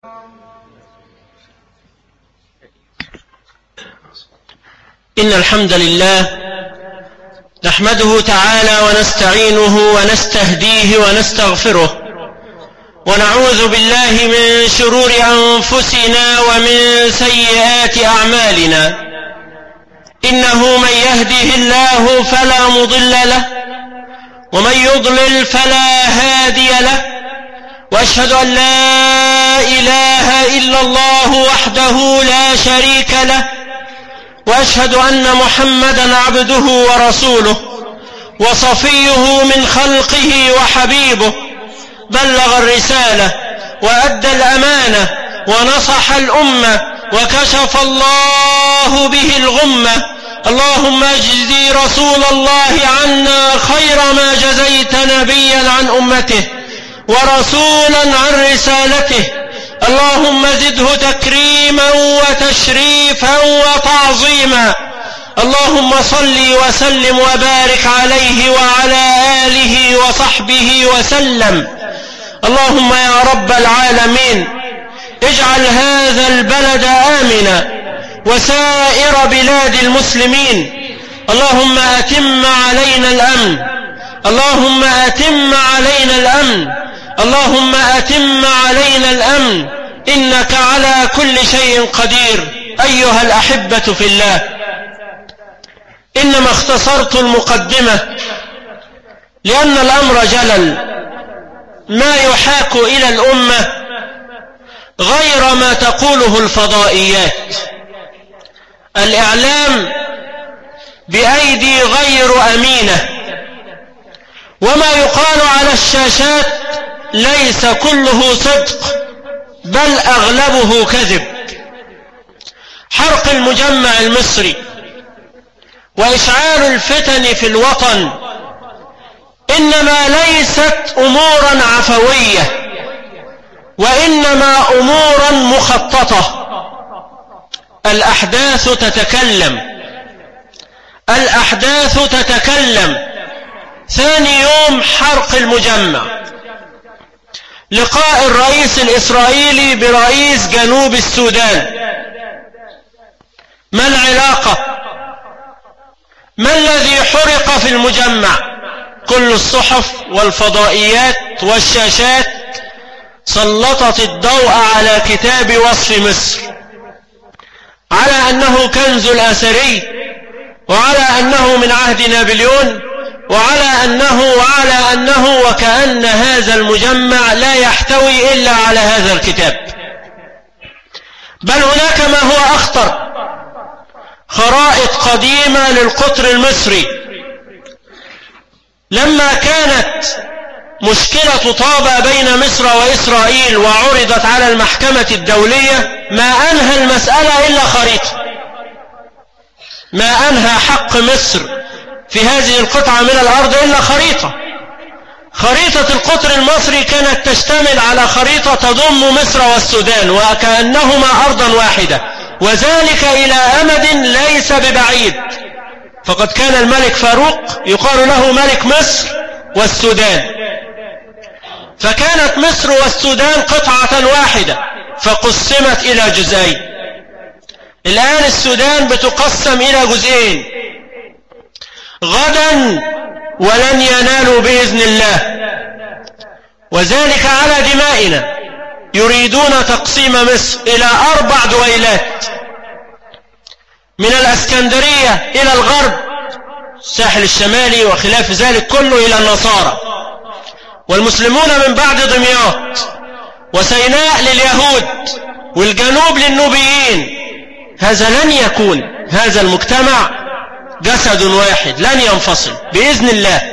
إن الحمد لله نحمده تعالى ونستعينه ونستهديه ونستغفره ونعوذ بالله من شرور أنفسنا ومن سيئات أعمالنا إنه من يهده الله فلا مضل له ومن يضلل فلا هادي له وأشهد أن لا إله إلا الله وحده لا شريك له وأشهد أن محمدا عبده ورسوله وصفيه من خلقه وحبيبه بلغ الرسالة وأدى الأمانة ونصح الأمة وكشف الله به الغمة اللهم اجزي رسول الله عنا خير ما جزيت نبيا عن أمته ورسولا عن رسالته اللهم زده تكريما وتشريفا وتعظيما اللهم صل وسلم وبارك عليه وعلى آله وصحبه وسلم اللهم يا رب العالمين اجعل هذا البلد آمنا وسائر بلاد المسلمين اللهم أتم علينا الأمن اللهم أتم علينا الأمن اللهم أتم علينا الأمن إنك على كل شيء قدير أيها الأحبة في الله إنما اختصرت المقدمة لأن الأمر جلل ما يحاك إلى الأمة غير ما تقوله الفضائيات الإعلام بأيدي غير أمينة وما يقال على الشاشات ليس كله صدق بل أغلبه كذب حرق المجمع المصري وإشعال الفتن في الوطن إنما ليست أمورا عفوية وإنما أمورا مخططة الأحداث تتكلم الأحداث تتكلم ثاني يوم حرق المجمع لقاء الرئيس الإسرائيلي برئيس جنوب السودان ما العلاقة ما الذي حرق في المجمع كل الصحف والفضائيات والشاشات سلطت الضوء على كتاب وصف مصر على أنه كنز الأثري وعلى أنه من عهد نابليون وعلى أنه وعلى أنه وكأن هذا المجمع لا يحتوي إلا على هذا الكتاب بل هناك ما هو أخطر خرائط قديمة للقطر المصري لما كانت مشكلة طابة بين مصر وإسرائيل وعرضت على المحكمة الدولية ما أنهى المسألة إلا خريطة ما أنهى حق مصر في هذه القطعة من الأرض إلا خريطة خريطة القطر المصري كانت تشتمل على خريطة تضم مصر والسودان وكأنهما أرضا واحدة وذلك إلى أمد ليس ببعيد فقد كان الملك فاروق يقال له ملك مصر والسودان فكانت مصر والسودان قطعة واحدة فقسمت إلى جزئين الآن السودان بتقسم إلى جزئين غدا ولن ينالوا بإذن الله وذلك على دمائنا يريدون تقسيم مصر إلى أربع دويلات من الأسكندرية إلى الغرب الساحل الشمالي وخلاف ذلك كله إلى النصارى والمسلمون من بعد دمياط وسيناء لليهود والجنوب للنوبيين هذا لن يكون هذا المجتمع جسد واحد لن ينفصل بإذن الله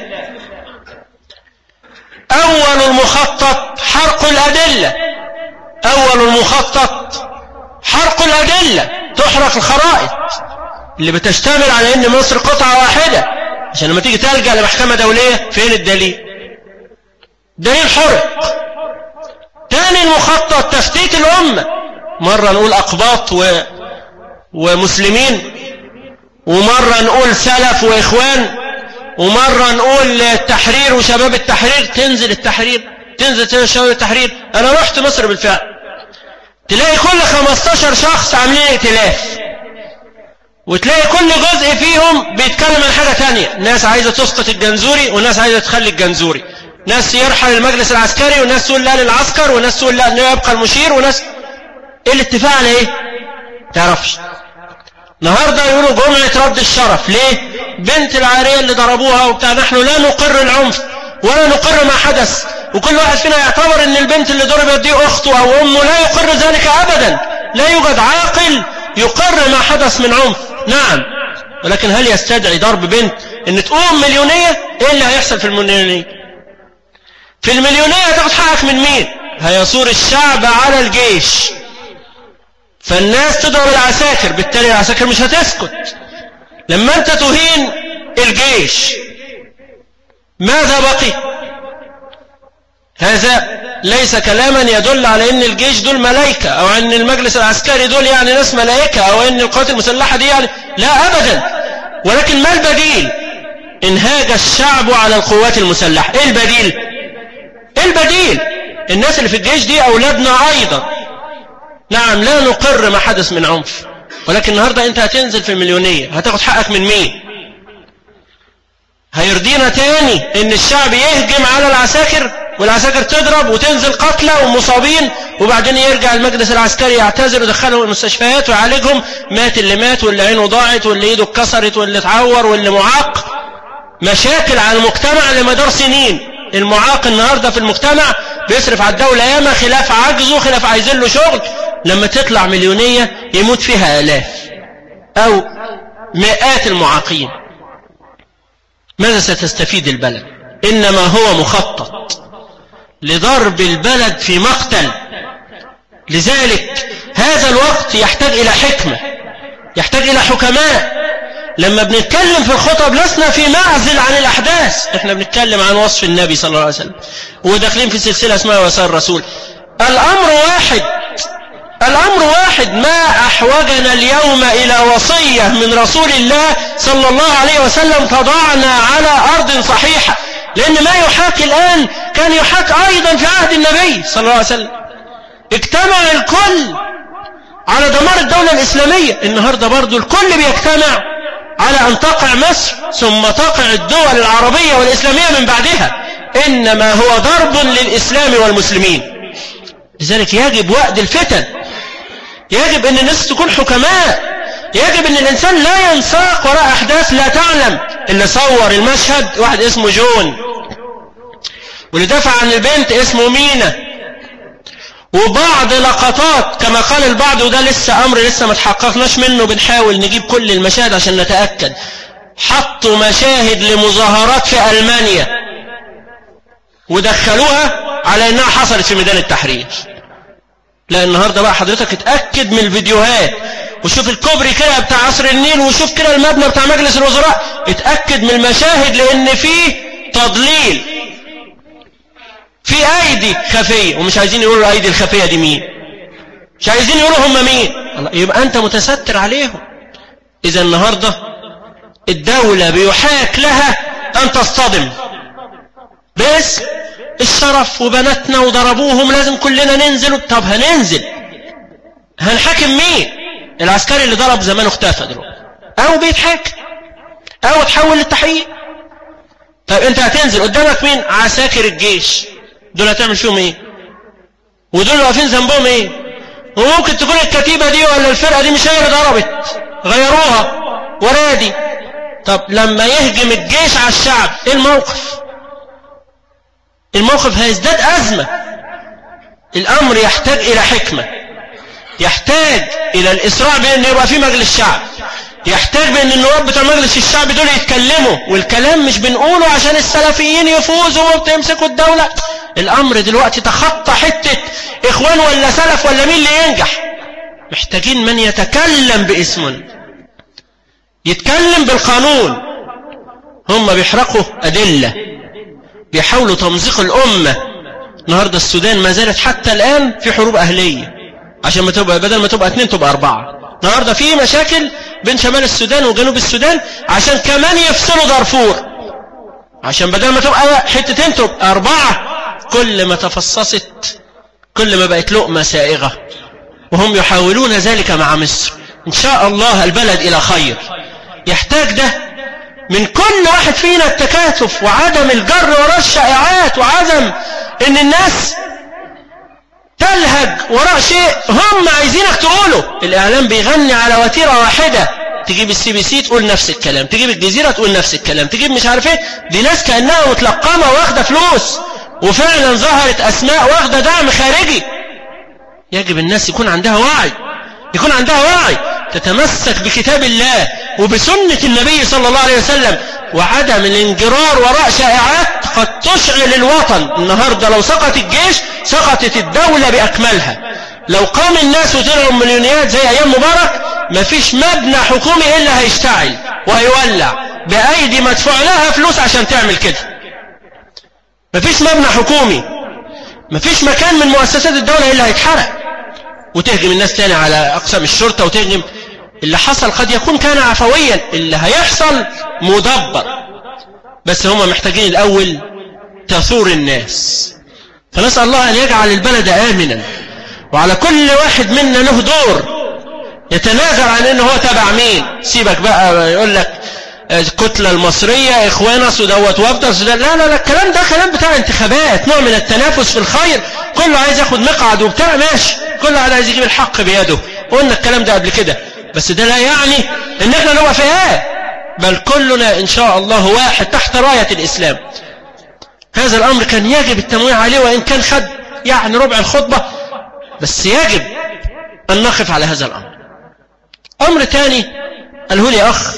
أول المخطط حرق الأدلة أول المخطط حرق الأدلة تحرق الخرائط اللي بتشتمل على أن مصر قطعة واحدة عشان لما تيجي تلجأ لمحكمة دولية فين الدليل دليل حرق تاني المخطط تفتيت الأمة مرة نقول أقباط و... ومسلمين ومرة نقول سلف وإخوان ومرة نقول التحرير وشباب التحرير تنزل التحرير تنزل تنزل شباب التحرير أنا رحت مصر بالفعل تلاقي كل 15 شخص عاملين ائتلاف وتلاقي كل جزء فيهم بيتكلم عن حاجة تانية ناس عايزة تسقط الجنزوري وناس عايزة تخلي الجنزوري ناس يرحل المجلس العسكري وناس تقول لا للعسكر وناس تقول لا يبقى المشير وناس ايه الاتفاق على ايه تعرفش النهارده يقولوا جمعة رد الشرف ليه بنت العارية اللي ضربوها وبتاع نحن لا نقر العنف ولا نقر ما حدث وكل واحد فينا يعتبر ان البنت اللي ضربت دي اخته او امه لا يقر ذلك ابدا لا يوجد عاقل يقر ما حدث من عنف نعم ولكن هل يستدعي ضرب بنت ان تقوم مليونية ايه اللي هيحصل في المليونية في المليونية هتاخد حقك من مين هيصور الشعب على الجيش فالناس تضرب العساكر بالتالي العساكر مش هتسكت لما انت تهين الجيش ماذا بقي هذا ليس كلاما يدل على ان الجيش دول ملائكة او ان المجلس العسكري دول يعني ناس ملائكة او ان القوات المسلحة دي يعني لا ابدا ولكن ما البديل انهاج الشعب على القوات المسلحة ايه البديل ايه البديل الناس اللي في الجيش دي اولادنا ايضا نعم لا نقر ما حدث من عنف ولكن النهاردة انت هتنزل في المليونية هتاخد حقك من مين هيرضينا تاني ان الشعب يهجم على العساكر والعساكر تضرب وتنزل قتلى ومصابين وبعدين يرجع المجلس العسكري يعتذر ويدخلهم المستشفيات ويعالجهم مات اللي مات واللي عينه ضاعت واللي ايده اتكسرت واللي اتعور واللي معاق مشاكل على المجتمع لمدار سنين المعاق النهاردة في المجتمع بيصرف على الدولة ياما خلاف عجزه خلاف عايزين له شغل لما تطلع مليونية يموت فيها آلاف أو مئات المعاقين ماذا ستستفيد البلد إنما هو مخطط لضرب البلد في مقتل لذلك هذا الوقت يحتاج إلى حكمة يحتاج إلى حكماء لما بنتكلم في الخطب لسنا في معزل عن الأحداث احنا بنتكلم عن وصف النبي صلى الله عليه وسلم وداخلين في سلسلة اسمها وسائل الرسول الأمر واحد الأمر واحد ما أحوجنا اليوم إلى وصية من رسول الله صلى الله عليه وسلم تضعنا على أرض صحيحة لأن ما يحاك الآن كان يحاك أيضا في عهد النبي صلى الله عليه وسلم اجتمع الكل على دمار الدولة الإسلامية النهاردة برضو الكل بيجتمع على أن تقع مصر ثم تقع الدول العربية والإسلامية من بعدها إنما هو ضرب للإسلام والمسلمين لذلك يجب وقت الفتن يجب أن الناس تكون حكماء يجب أن الإنسان لا ينساق وراء أحداث لا تعلم اللي صور المشهد واحد اسمه جون واللي دفع عن البنت اسمه مينا وبعض لقطات كما قال البعض وده لسه أمر لسه ما تحققناش منه بنحاول نجيب كل المشاهد عشان نتأكد حطوا مشاهد لمظاهرات في ألمانيا ودخلوها على أنها حصلت في ميدان التحرير لا النهاردة بقى حضرتك اتأكد من الفيديوهات وشوف الكوبري كده بتاع عصر النيل وشوف كده المبنى بتاع مجلس الوزراء اتأكد من المشاهد لأن فيه تضليل في أيدي خفية ومش عايزين يقولوا الأيدي الخفية دي مين مش عايزين يقولوا هم مين يبقى أنت متستر عليهم إذا النهاردة الدولة بيحاك لها أن تصطدم بس الشرف وبناتنا وضربوهم لازم كلنا ننزل طب هننزل هنحاكم مين العسكري اللي ضرب زمان اختفى دلوقتي او بيتحاكم او تحول للتحقيق طيب انت هتنزل قدامك مين عساكر الجيش دول هتعمل فيهم ايه ودول واقفين ذنبهم ايه وممكن تكون الكتيبة دي ولا الفرقة دي مش هي اللي ضربت غيروها ورادي طب لما يهجم الجيش على الشعب ايه الموقف الموقف هيزداد أزمة الأمر يحتاج إلى حكمة يحتاج إلى الإسراع بأن يبقى في مجلس شعب يحتاج بأن النواب بتوع مجلس الشعب دول يتكلموا والكلام مش بنقوله عشان السلفيين يفوزوا وبتمسكوا الدولة الأمر دلوقتي تخطى حتة إخوان ولا سلف ولا مين اللي ينجح محتاجين من يتكلم باسمنا يتكلم بالقانون هم بيحرقوا أدلة بيحاولوا تمزيق الأمة النهاردة السودان ما زالت حتى الآن في حروب أهلية عشان ما تبقى بدل ما تبقى اثنين تبقى أربعة النهاردة في مشاكل بين شمال السودان وجنوب السودان عشان كمان يفصلوا دارفور عشان بدل ما تبقى حتتين تبقى أربعة كل ما تفصصت كل ما بقت لقمة سائغة وهم يحاولون ذلك مع مصر إن شاء الله البلد إلى خير يحتاج ده من كل واحد فينا التكاتف وعدم الجر وراء الشائعات وعدم ان الناس تلهج وراء شيء هم عايزينك تقوله الاعلام بيغني على وتيره واحده تجيب السي بي سي تقول نفس الكلام تجيب الجزيره تقول نفس الكلام تجيب مش عارف ايه دي ناس كانها متلقمه واخده فلوس وفعلا ظهرت اسماء واخده دعم خارجي يجب الناس يكون عندها وعي يكون عندها وعي تتمسك بكتاب الله وبسنة النبي صلى الله عليه وسلم وعدم الانجرار وراء شائعات قد تشعل الوطن النهاردة لو سقط الجيش سقطت الدولة بأكملها لو قام الناس وطلعوا مليونيات زي أيام مبارك مفيش مبنى حكومي إلا هيشتعل وهيولع بأيدي مدفوع لها فلوس عشان تعمل كده مفيش مبنى حكومي مفيش مكان من مؤسسات الدولة إلا هيتحرق وتهجم الناس تاني على أقسام الشرطة وتهجم اللي حصل قد يكون كان عفويا اللي هيحصل مدبر بس هم محتاجين الأول تثور الناس فنسأل الله أن يجعل البلد آمنا وعلى كل واحد منا له دور يتنازل عن انه هو تبع مين سيبك بقى يقول لك الكتلة المصرية إخوانا سودوت وافدة لا لا لا الكلام ده كلام بتاع انتخابات نوع من التنافس في الخير كله عايز ياخد مقعد وبتاع ماشي كله عايز يجيب الحق بيده قلنا الكلام ده قبل كده بس ده لا يعني ان احنا نبقى فئات بل كلنا ان شاء الله واحد تحت راية الاسلام هذا الامر كان يجب التمويه عليه وان كان خد يعني ربع الخطبة بس يجب ان نقف على هذا الامر امر ثاني قاله لي اخ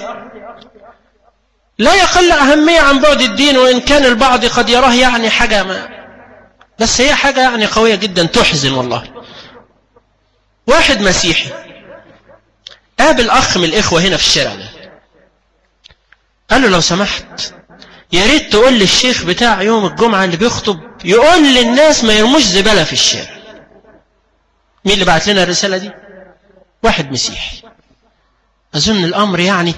لا يقل أهمية عن بعد الدين وإن كان البعض قد يراه يعني حاجة ما بس هي حاجة يعني قوية جدا تحزن والله واحد مسيحي قابل أخ من الإخوة هنا في الشارع ده قال له لو سمحت يا ريت تقول للشيخ بتاع يوم الجمعة اللي بيخطب يقول للناس ما يرموش زبالة في الشارع مين اللي بعت لنا الرسالة دي واحد مسيحي أظن الأمر يعني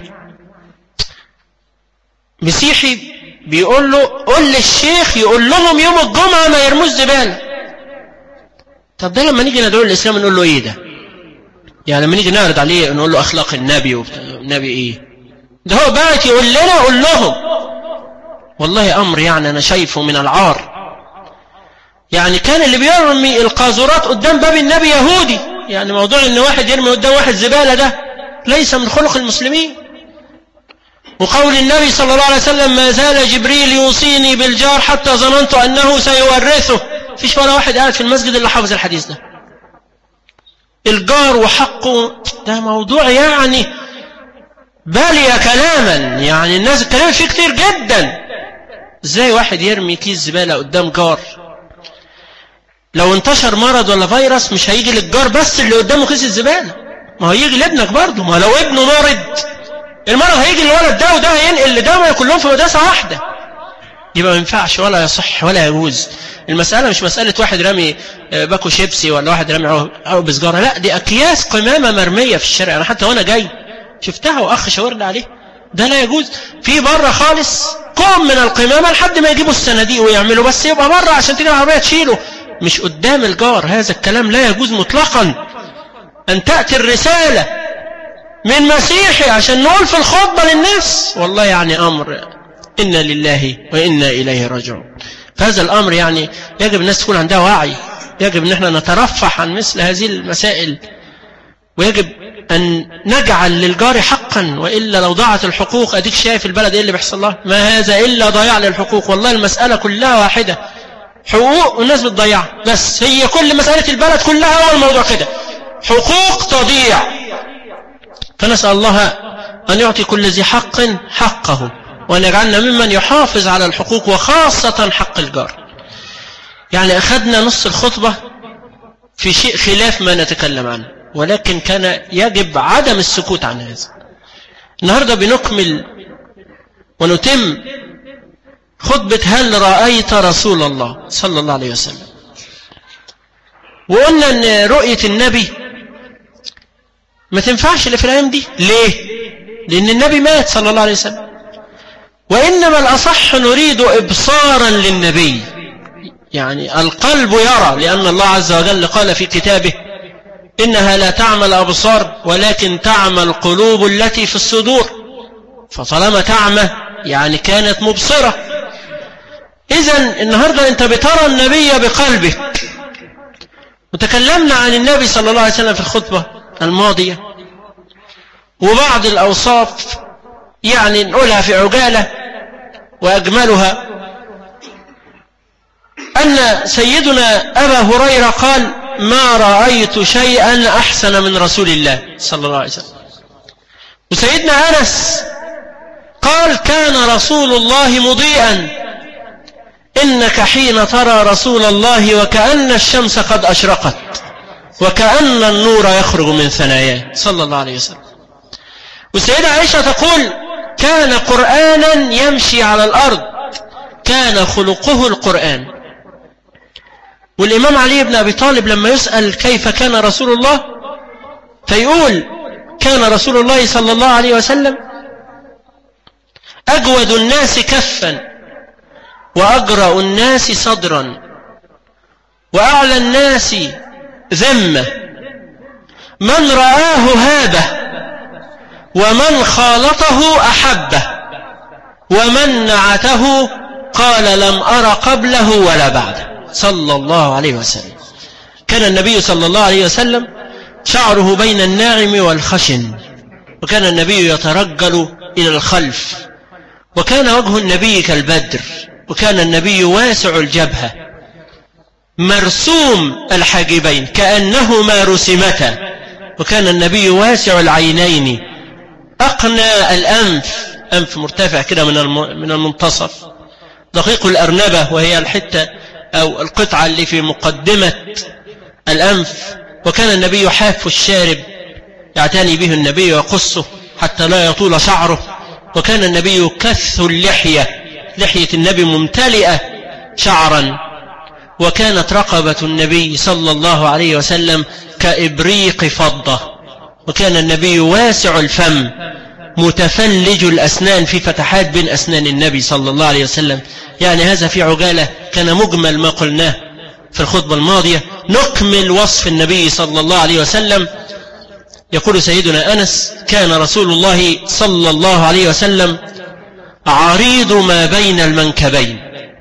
مسيحي بيقول له قول للشيخ يقول لهم يوم الجمعة ما يرموش زبالة طب ده لما نيجي ندعو الإسلام نقول له إيه ده يعني لما نيجي نعرض عليه نقول له أخلاق النبي النبي إيه ده هو بعت يقول لنا قول لهم والله أمر يعني أنا شايفه من العار يعني كان اللي بيرمي القاذورات قدام باب النبي يهودي يعني موضوع ان واحد يرمي قدام واحد زبالة ده ليس من خلق المسلمين وقول النبي صلى الله عليه وسلم ما زال جبريل يوصيني بالجار حتى ظننت أنه سيورثه فيش ولا واحد قاعد في المسجد اللي حافظ الحديث ده الجار وحقه ده موضوع يعني بالي كلاما يعني الناس اتكلمت فيه كتير جدا ازاي واحد يرمي كيس زبالة قدام جار لو انتشر مرض ولا فيروس مش هيجي للجار بس اللي قدامه كيس الزبالة ما هو يجي لابنك برضه ما لو ابنه مرض المرض هيجي للولد ده وده هينقل لده ما كلهم في مدرسة واحدة يبقى ما ينفعش ولا يصح ولا يجوز المسألة مش مسألة واحد رامي باكو شيبسي ولا واحد رامي أو بسجارة لا دي أكياس قمامة مرمية في الشارع أنا حتى وأنا جاي شفتها وأخ شاورني عليه ده لا يجوز في بره خالص كوم من القمامة لحد ما يجيبوا الصناديق ويعملوا بس يبقى بره عشان تيجي العربية تشيله مش قدام الجار هذا الكلام لا يجوز مطلقا أن تأتي الرسالة من مسيحي عشان نقول في الخطبة للناس والله يعني أمر إنا لله وإنا إليه راجعون فهذا الأمر يعني يجب الناس تكون عندها وعي يجب أن احنا نترفح عن مثل هذه المسائل ويجب أن نجعل للجار حقا وإلا لو ضاعت الحقوق أديك شايف البلد إيه اللي بيحصل لها ما هذا إلا ضياع للحقوق والله المسألة كلها واحدة حقوق والناس بتضيعها بس هي كل مسألة البلد كلها هو الموضوع كده حقوق تضيع فنسأل الله أن يعطي كل ذي حق حقه وأن يجعلنا ممن يحافظ على الحقوق وخاصة حق الجار يعني أخذنا نص الخطبة في شيء خلاف ما نتكلم عنه ولكن كان يجب عدم السكوت عن هذا النهاردة بنكمل ونتم خطبة هل رأيت رسول الله صلى الله عليه وسلم وقلنا أن رؤية النبي ما تنفعش اللي في الأيام دي ليه؟ لأن النبي مات صلى الله عليه وسلم وإنما الأصح نريد إبصارا للنبي يعني القلب يرى لأن الله عز وجل قال في كتابه إنها لا تعمل أبصار ولكن تعمى القلوب التي في الصدور فطالما تعمى يعني كانت مبصرة إذا النهاردة أنت بترى النبي بقلبك وتكلمنا عن النبي صلى الله عليه وسلم في الخطبة الماضية وبعض الأوصاف يعني نقولها في عجالة وأجملها أن سيدنا أبا هريرة قال ما رأيت شيئا أحسن من رسول الله صلى الله عليه وسلم وسيدنا أنس قال كان رسول الله مضيئا إنك حين ترى رسول الله وكأن الشمس قد أشرقت وكأن النور يخرج من ثناياه صلى الله عليه وسلم والسيدة عائشة تقول كان قرآنا يمشي على الأرض كان خلقه القرآن والإمام علي بن أبي طالب لما يسأل كيف كان رسول الله فيقول كان رسول الله صلى الله عليه وسلم أجود الناس كفا وأجرأ الناس صدرا وأعلى الناس ذمة من رآه هابه ومن خالطه أحبه ومن نعته قال لم أر قبله ولا بعده صلى الله عليه وسلم كان النبي صلى الله عليه وسلم شعره بين الناعم والخشن وكان النبي يترجل إلى الخلف وكان وجه النبي كالبدر وكان النبي واسع الجبهة مرسوم الحاجبين كأنهما رسمتا وكان النبي واسع العينين أقنى الأنف أنف مرتفع كده من من المنتصف دقيق الأرنبة وهي الحتة أو القطعة اللي في مقدمة الأنف وكان النبي حاف الشارب يعتني به النبي ويقصه حتى لا يطول شعره وكان النبي كث اللحية لحية النبي ممتلئة شعرا وكانت رقبة النبي صلى الله عليه وسلم كإبريق فضة وكان النبي واسع الفم متفلج الأسنان في فتحات بين أسنان النبي صلى الله عليه وسلم يعني هذا في عجالة كان مجمل ما قلناه في الخطبة الماضية نكمل وصف النبي صلى الله عليه وسلم يقول سيدنا أنس كان رسول الله صلى الله عليه وسلم عريض ما بين المنكبين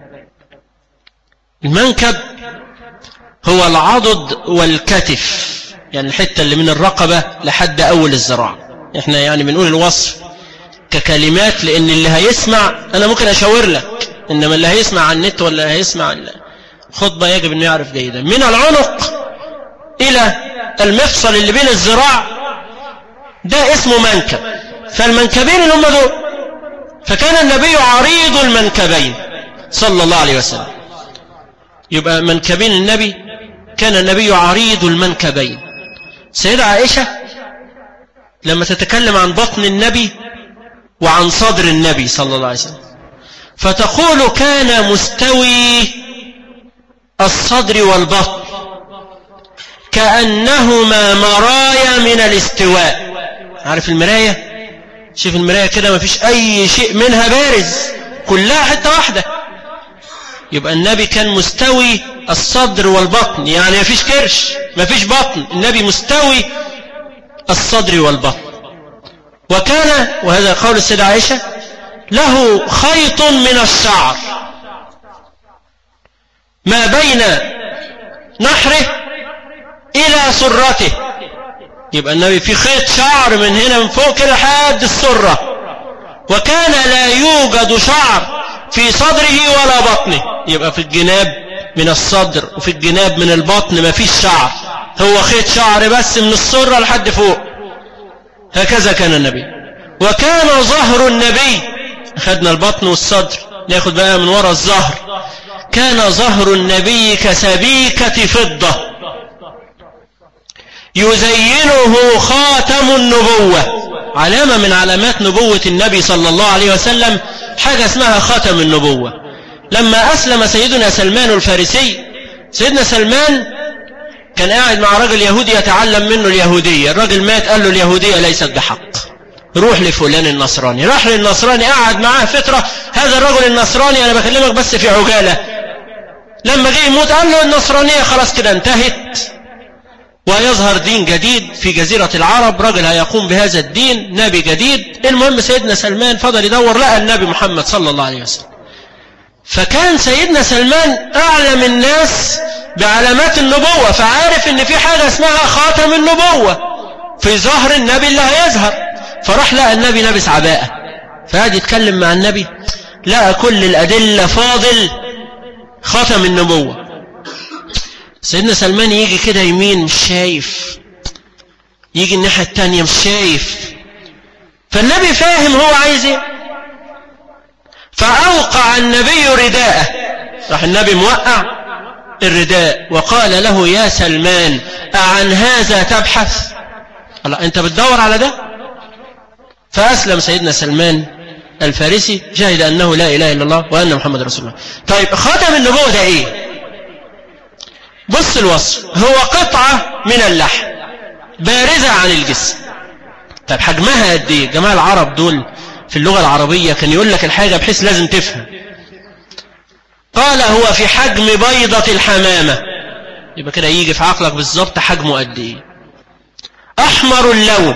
المنكب هو العضد والكتف يعني الحتة اللي من الرقبة لحد أول الزراع احنا يعني بنقول الوصف ككلمات لأن اللي هيسمع أنا ممكن أشاور لك إنما اللي هيسمع عن النت ولا هيسمع الخطبة يجب أنه يعرف جيدا من العنق إلى المفصل اللي بين الزراع ده اسمه منكب فالمنكبين اللي هم دول فكان النبي عريض المنكبين صلى الله عليه وسلم يبقى منكبين النبي كان النبي عريض المنكبين سيدة عائشة لما تتكلم عن بطن النبي وعن صدر النبي صلى الله عليه وسلم فتقول كان مستوي الصدر والبطن كأنهما مرايا من الاستواء عارف المراية شوف المراية كده ما فيش أي شيء منها بارز كلها حتة واحدة يبقى النبي كان مستوي الصدر والبطن يعني ما فيش كرش ما فيش بطن النبي مستوي الصدر والبطن وكان وهذا قول السيدة عائشة له خيط من الشعر ما بين نحره إلى سرته يبقى النبي في خيط شعر من هنا من فوق كده لحد السرة وكان لا يوجد شعر في صدره ولا بطنه يبقى في الجناب من الصدر وفي الجناب من البطن ما فيش شعر هو خيط شعر بس من السرة لحد فوق هكذا كان النبي وكان ظهر النبي أخذنا البطن والصدر ناخد بقى من وراء الظهر كان ظهر النبي كسبيكة فضة يزينه خاتم النبوة علامة من علامات نبوة النبي صلى الله عليه وسلم حاجة اسمها خاتم النبوة لما أسلم سيدنا سلمان الفارسي سيدنا سلمان كان قاعد مع رجل يهودي يتعلم منه اليهودية الرجل مات قال له اليهودية ليست بحق روح لفلان النصراني راح للنصراني قعد معاه فترة هذا الرجل النصراني أنا بكلمك بس في عجالة لما جه يموت قال له النصرانية خلاص كده انتهت ويظهر دين جديد في جزيرة العرب رجل هيقوم بهذا الدين نبي جديد المهم سيدنا سلمان فضل يدور لقى النبي محمد صلى الله عليه وسلم فكان سيدنا سلمان أعلم الناس بعلامات النبوة فعارف ان في حاجة اسمها خاتم النبوة في ظهر النبي اللي هيظهر فراح لقى النبي لابس عباءة فقعد يتكلم مع النبي لقى كل الأدلة فاضل خاتم النبوة سيدنا سلمان يجي كده يمين مش شايف يجي الناحية التانية مش شايف فالنبي فاهم هو عايز ايه فأوقع النبي رداءه راح النبي موقع الرداء وقال له يا سلمان أعن هذا تبحث الله أنت بتدور على ده فأسلم سيدنا سلمان الفارسي شهد أنه لا إله إلا الله وأن محمد رسول الله طيب خاتم النبوة ده إيه بص الوصف هو قطعة من اللحم بارزة عن الجسم طيب حجمها قد ايه جماعة العرب دول في اللغة العربية كان يقول لك الحاجة بحيث لازم تفهم قال هو في حجم بيضة الحمامة يبقى كده يجي في عقلك بالظبط حجمه قد ايه احمر اللون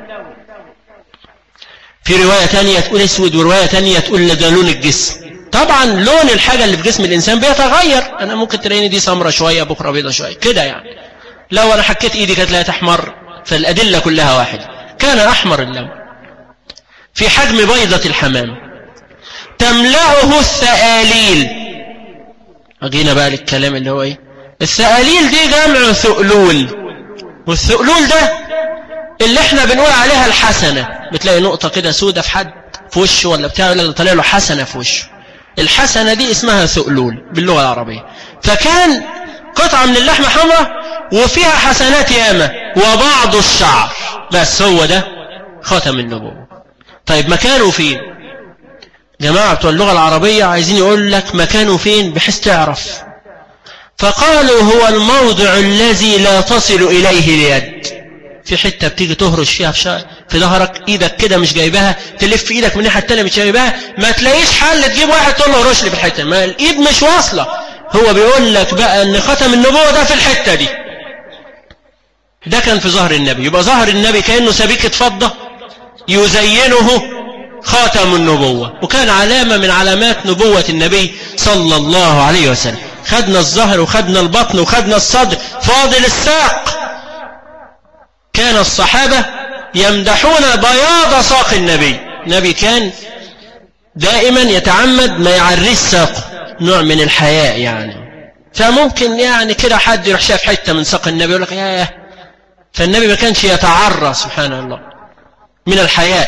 في رواية تانية تقول اسود ورواية تانية تقول ده لون الجسم طبعا لون الحاجة اللي في جسم الإنسان بيتغير أنا ممكن تلاقيني دي سمرة شوية بكرة بيضة شوية كده يعني لو أنا حكيت إيدي كانت لا تحمر فالأدلة كلها واحدة كان أحمر اللون في حجم بيضة الحمام تملأه الثآليل أجينا بقى للكلام اللي هو إيه الثآليل دي جمع ثؤلول والثؤلول ده اللي احنا بنقول عليها الحسنة بتلاقي نقطة كده سودة في حد في وشه ولا بتاع ولا طالع له حسنة في وشه الحسنة دي اسمها ثؤلول باللغة العربية فكان قطعة من اللحمة حمراء وفيها حسنات ياما وبعض الشعر بس هو ده ختم النبوة طيب مكانه فين جماعة بتوع اللغة العربية عايزين يقول لك مكانه فين بحيث تعرف فقالوا هو الموضع الذي لا تصل إليه اليد في حتة بتيجي تهرش فيها في, في ظهرك ايدك كده مش جايبها تلف ايدك من الناحية التانية مش جايبها ما تلاقيش حل تجيب واحد تقول له رش لي في الحتة ما الايد مش واصلة هو بيقول لك بقى ان ختم النبوة ده في الحتة دي ده كان في ظهر النبي يبقى ظهر النبي كأنه سبيكة فضة يزينه خاتم النبوة وكان علامة من علامات نبوة النبي صلى الله عليه وسلم خدنا الظهر وخدنا البطن وخدنا الصدر فاضل الساق كان الصحابة يمدحون بياض ساق النبي النبي كان دائما يتعمد ما يعريش ساقه نوع من الحياء يعني فممكن يعني كده حد يروح شاف حتة من ساق النبي يقول لك ياه فالنبي ما كانش يتعرى سبحان الله من الحياء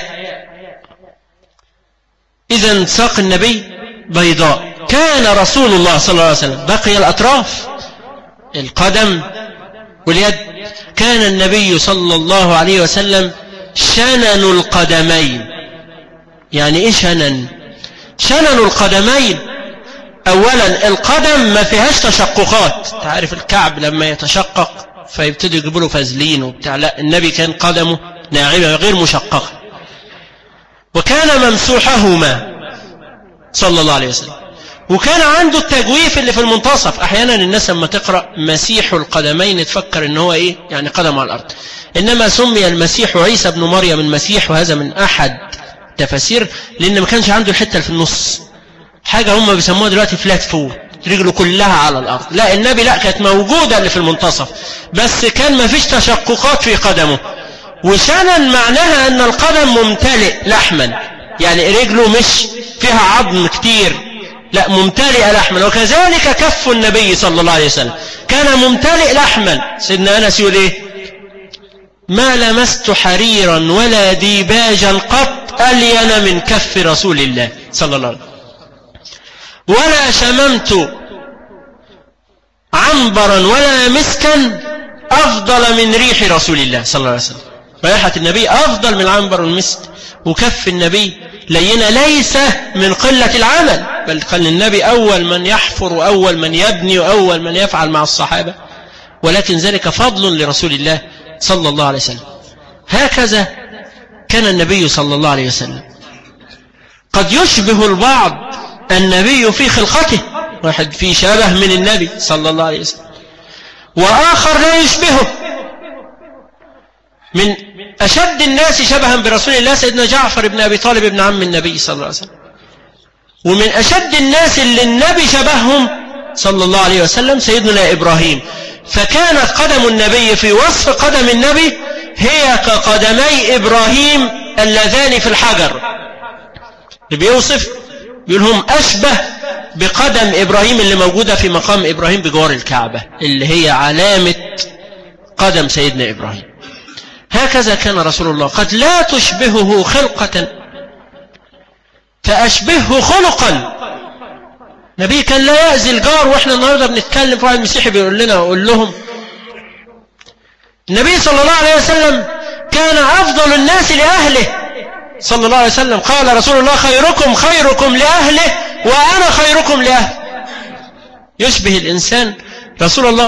إذا ساق النبي بيضاء كان رسول الله صلى الله عليه وسلم بقي الأطراف القدم واليد كان النبي صلى الله عليه وسلم شنن القدمين يعني ايه شنن شنن القدمين اولا القدم ما فيهاش تشققات تعرف الكعب لما يتشقق فيبتدي يجيبوا له فازلين وبتاع لا النبي كان قدمه ناعمه غير مشققه وكان ممسوحهما صلى الله عليه وسلم وكان عنده التجويف اللي في المنتصف احيانا الناس لما تقرا مسيح القدمين تفكر ان هو ايه يعني قدم على الارض انما سمي المسيح عيسى ابن مريم المسيح وهذا من احد تفاسير لان ما كانش عنده الحته اللي في النص حاجه هم بيسموها دلوقتي فلات فوت رجله كلها على الارض لا النبي لا كانت موجوده اللي في المنتصف بس كان ما فيش تشققات في قدمه وشنن معناها ان القدم ممتلئ لحما يعني رجله مش فيها عظم كتير لا ممتلئ لحما وكذلك كف النبي صلى الله عليه وسلم كان ممتلئ لحما سيدنا أنس يقول إيه ما لمست حريرا ولا ديباجا قط ألين من كف رسول الله صلى الله عليه وسلم ولا شممت عنبرا ولا مسكا أفضل من ريح رسول الله صلى الله عليه وسلم رائحة النبي أفضل من العنبر والمسك وكف النبي لينا ليس من قلة العمل بل قال النبي أول من يحفر وأول من يبني وأول من يفعل مع الصحابة ولكن ذلك فضل لرسول الله صلى الله عليه وسلم هكذا كان النبي صلى الله عليه وسلم قد يشبه البعض النبي في خلقته واحد في شبه من النبي صلى الله عليه وسلم وآخر لا يشبهه من أشد الناس شبها برسول الله سيدنا جعفر بن أبي طالب ابن عم النبي صلى الله عليه وسلم ومن أشد الناس اللي النبي شبههم صلى الله عليه وسلم سيدنا إبراهيم فكانت قدم النبي في وصف قدم النبي هي كقدمي إبراهيم اللذان في الحجر بيوصف بيقول هم أشبه بقدم إبراهيم اللي موجودة في مقام إبراهيم بجوار الكعبة اللي هي علامة قدم سيدنا إبراهيم هكذا كان رسول الله قد لا تشبهه خلقة فأشبهه خلقا نبي كان لا يأذي الجار واحنا النهاردة بنتكلم في واحد مسيحي بيقول لنا وقول لهم النبي صلى الله عليه وسلم كان أفضل الناس لأهله صلى الله عليه وسلم قال رسول الله خيركم خيركم لأهله وأنا خيركم لأهله يشبه الإنسان رسول الله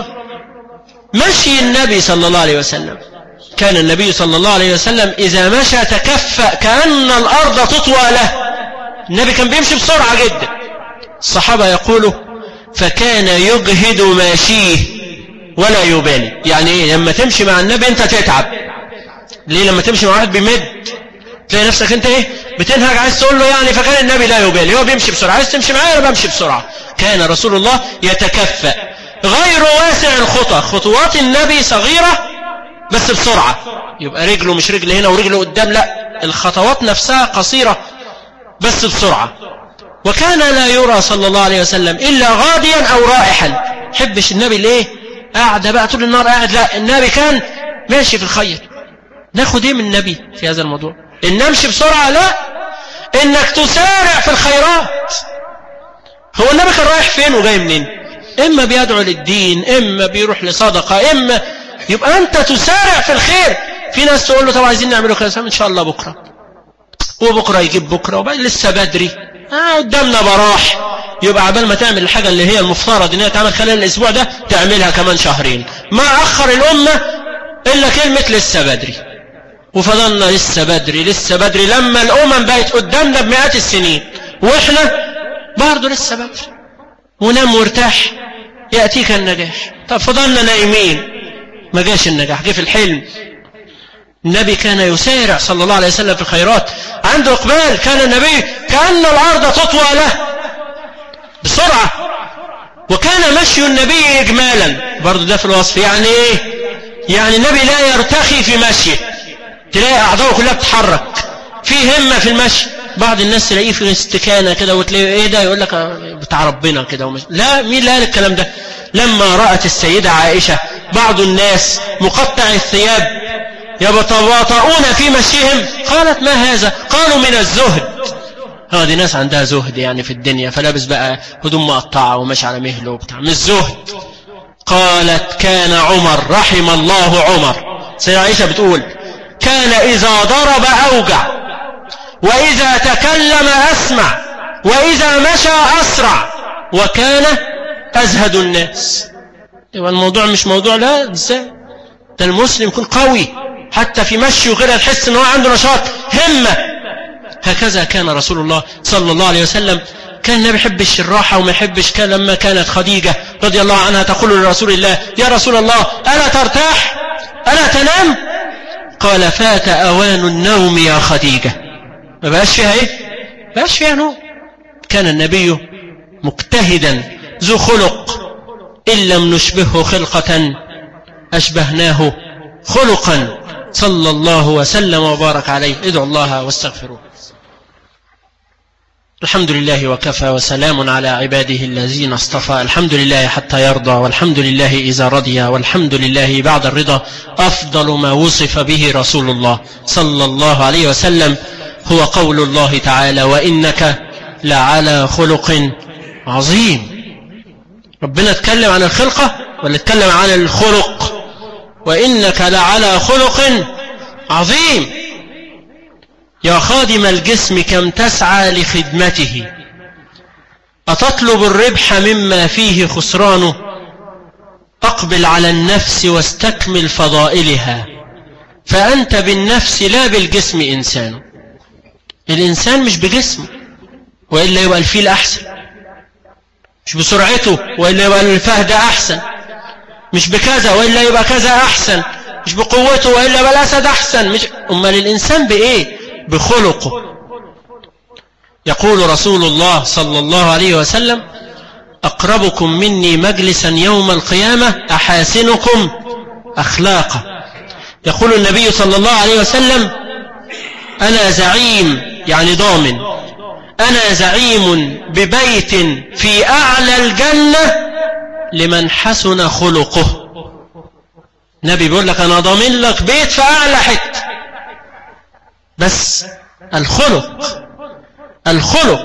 مشي النبي صلى الله عليه وسلم كان النبي صلى الله عليه وسلم إذا مشى تكفأ كأن الأرض تطوى له النبي كان بيمشي بسرعة جدا الصحابة يقولوا فكان يجهد ماشيه ولا يبالي يعني ايه لما تمشي مع النبي انت تتعب ليه لما تمشي مع واحد بيمد تلاقي نفسك انت ايه بتنهج عايز تقول له يعني فكان النبي لا يبالي هو بيمشي بسرعة عايز تمشي معايا انا بمشي بسرعة كان رسول الله يتكفأ غير واسع الخطى خطوات النبي صغيرة بس بسرعة يبقى رجله مش رجل هنا ورجله قدام لا الخطوات نفسها قصيرة بس بسرعة وكان لا يرى صلى الله عليه وسلم إلا غاديا أو رائحا حبش النبي ليه قاعد بقى طول النهار قاعد لا النبي كان ماشي في الخير ناخد ايه من النبي في هذا الموضوع ان نمشي بسرعة لا انك تسارع في الخيرات هو النبي كان رايح فين وجاي منين اما بيدعو للدين اما بيروح لصدقة اما يبقى انت تسارع في الخير في ناس تقول له طب عايزين نعمله كذا ان شاء الله بكرة وبكرة يجيب بكرة وبقى لسه بدري آه قدامنا براح يبقى عبال ما تعمل الحاجة اللي هي المفترض انها تعمل خلال الاسبوع ده تعملها كمان شهرين ما اخر الامة الا كلمة لسه بدري وفضلنا لسه بدري لسه بدري لما الامم بقت قدامنا بمئات السنين واحنا برضه لسه بدري ونام وارتاح يأتيك النجاح طب فضلنا نايمين ما جاش النجاح جه في الحلم النبي كان يسارع صلى الله عليه وسلم في الخيرات عنده إقبال كان النبي كأن الأرض تطوى له بسرعة وكان مشي النبي إجمالا برضو ده في الوصف يعني إيه يعني النبي لا يرتخي في مشيه تلاقي أعضاءه كلها بتتحرك في همة في المشي بعض الناس تلاقيه في استكانة كده وتلاقيه ايه ده يقول لك بتاع ربنا كده ومش لا مين اللي قال الكلام ده لما رأت السيدة عائشة بعض الناس مقطع الثياب يتواطؤون في مشيهم قالت ما هذا قالوا من الزهد هذه ناس عندها زهد يعني في الدنيا فلابس بقى هدوم مقطعة وماشي على مهله وبتاع مش زهد قالت كان عمر رحم الله عمر سيدة عائشة بتقول كان إذا ضرب أوجع وإذا تكلم أسمع وإذا مشى أسرع وكان أزهد الناس يبقى الموضوع مش موضوع لا ازاي ده المسلم يكون قوي حتى في مشي وغيرها تحس ان هو عنده نشاط همة هكذا كان رسول الله صلى الله عليه وسلم كان ما بيحبش الراحة وما يحبش كان لما كانت خديجة رضي الله عنها تقول لرسول الله يا رسول الله ألا ترتاح ألا تنام قال فات أوان النوم يا خديجة ما بقاش فيها ايه ما بقاش فيها نوم كان النبي مجتهدا ذو خلق إن لم نشبهه خلقة أشبهناه خلقا صلى الله وسلم وبارك عليه ادعوا الله واستغفروه الحمد لله وكفى وسلام على عباده الذين اصطفى الحمد لله حتى يرضى والحمد لله إذا رضي والحمد لله بعد الرضا أفضل ما وصف به رسول الله صلى الله عليه وسلم هو قول الله تعالى وإنك لعلى خلق عظيم ربنا اتكلم عن الخلقة ولا اتكلم عن الخلق وإنك لعلى خلق عظيم يا خادم الجسم كم تسعى لخدمته أتطلب الربح مما فيه خسرانه أقبل على النفس واستكمل فضائلها فأنت بالنفس لا بالجسم إنسان الإنسان مش بجسمه وإلا يبقى الفيل أحسن مش بسرعته وإلا يبقى الفهد أحسن مش بكذا وإلا يبقى كذا أحسن مش بقوته وإلا بالأسد أحسن مش أمال الإنسان بإيه بخلقه يقول رسول الله صلى الله عليه وسلم أقربكم مني مجلسا يوم القيامة أحاسنكم أخلاقا يقول النبي صلى الله عليه وسلم أنا زعيم يعني ضامن أنا زعيم ببيت في أعلى الجنة لمن حسن خلقه نبي بيقول لك أنا ضامن لك بيت في أعلى حتة بس الخلق الخلق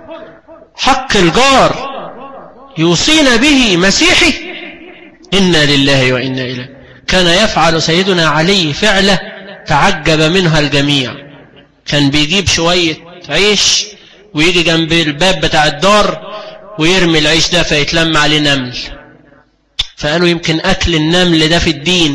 حق الجار يوصينا به مسيحي إنا لله وإنا إليه كان يفعل سيدنا علي فعله تعجب منها الجميع كان بيجيب شوية عيش ويجي جنب الباب بتاع الدار ويرمي العيش ده فيتلم عليه نمل فقالوا يمكن أكل النمل ده في الدين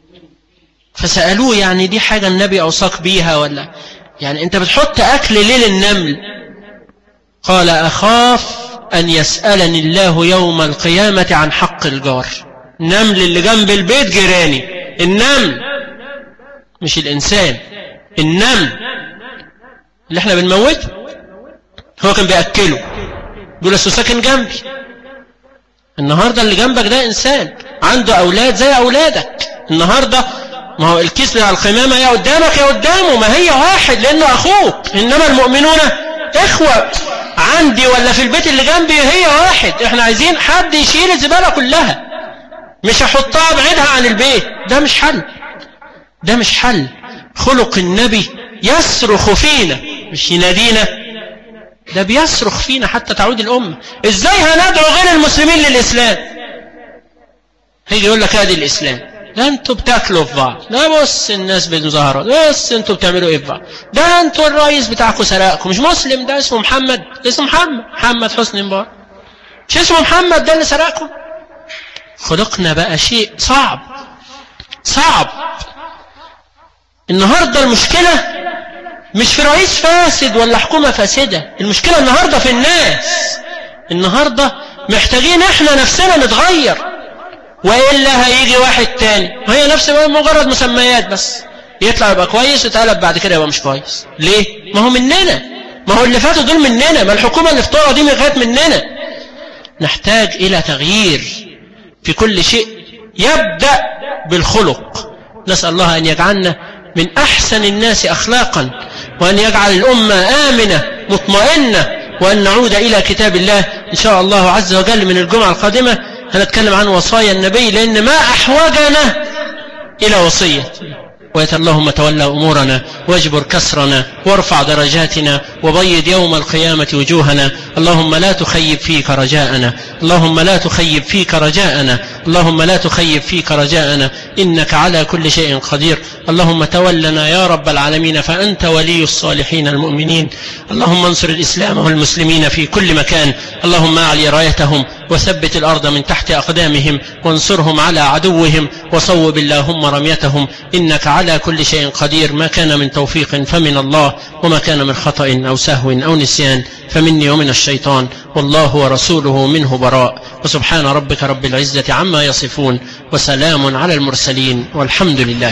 فسألوه يعني دي حاجة النبي أوصاك بيها ولا يعني أنت بتحط أكل ليه للنمل قال أخاف أن يسألني الله يوم القيامة عن حق الجار النمل اللي جنب البيت جيراني النمل مش الإنسان النمل اللي احنا بنموته هو كان بيأكله بيقول أصله ساكن جنبي النهاردة اللي جنبك ده إنسان عنده أولاد زي أولادك النهاردة ما هو الكيس بتاع القمامة يا قدامك يا قدامه ما هي واحد لأنه أخوك إنما المؤمنون إخوة عندي ولا في البيت اللي جنبي هي واحد احنا عايزين حد يشيل الزبالة كلها مش هحطها بعيدها عن البيت ده مش حل ده مش حل خلق النبي يصرخ فينا مش ينادينا ده بيصرخ فينا حتى تعود الأمة ازاي هندعو غير المسلمين للإسلام هيجي يقول لك هذه الإسلام ده انتوا بتاكلوا في بعض ده بص الناس بالمظاهرات بص انتوا بتعملوا ايه في بعض ده انتوا الرئيس بتاعكم سرقكم مش مسلم ده اسمه محمد اسمه محمد محمد حسني مبارك مش اسمه محمد ده اللي سرقكم خلقنا بقى شيء صعب صعب النهارده المشكله مش في رئيس فاسد ولا حكومه فاسده المشكله النهارده في الناس النهارده محتاجين احنا نفسنا نتغير وإلا هيجي واحد تاني وهي نفس مجرد مسميات بس يطلع يبقى كويس ويتقلب بعد كده يبقى مش كويس ليه؟ ما هو مننا ما هو اللي فاتوا دول مننا ما الحكومة اللي افترض دي كانت مننا نحتاج إلى تغيير في كل شيء يبدأ بالخلق نسأل الله أن يجعلنا من أحسن الناس أخلاقا وأن يجعل الأمة آمنة مطمئنة وأن نعود إلى كتاب الله إن شاء الله عز وجل من الجمعة القادمة هنتكلم عن وصايا النبي لأن ما أحوجنا إلى وصية ويت اللهم تولى أمورنا واجبر كسرنا وارفع درجاتنا وبيض يوم القيامة وجوهنا اللهم لا تخيب فيك رجاءنا اللهم لا تخيب فيك رجاءنا اللهم لا تخيب فيك رجاءنا إنك على كل شيء قدير اللهم تولنا يا رب العالمين فأنت ولي الصالحين المؤمنين اللهم انصر الإسلام والمسلمين في كل مكان اللهم أعلي رايتهم وثبت الأرض من تحت أقدامهم وانصرهم على عدوهم وصوب اللهم رميتهم إنك على كل شيء قدير ما كان من توفيق فمن الله وما كان من خطأ أو سهو أو نسيان فمني ومن الشيطان والله ورسوله منه براء وسبحان ربك رب العزة عما يصفون وسلام على المرسلين والحمد لله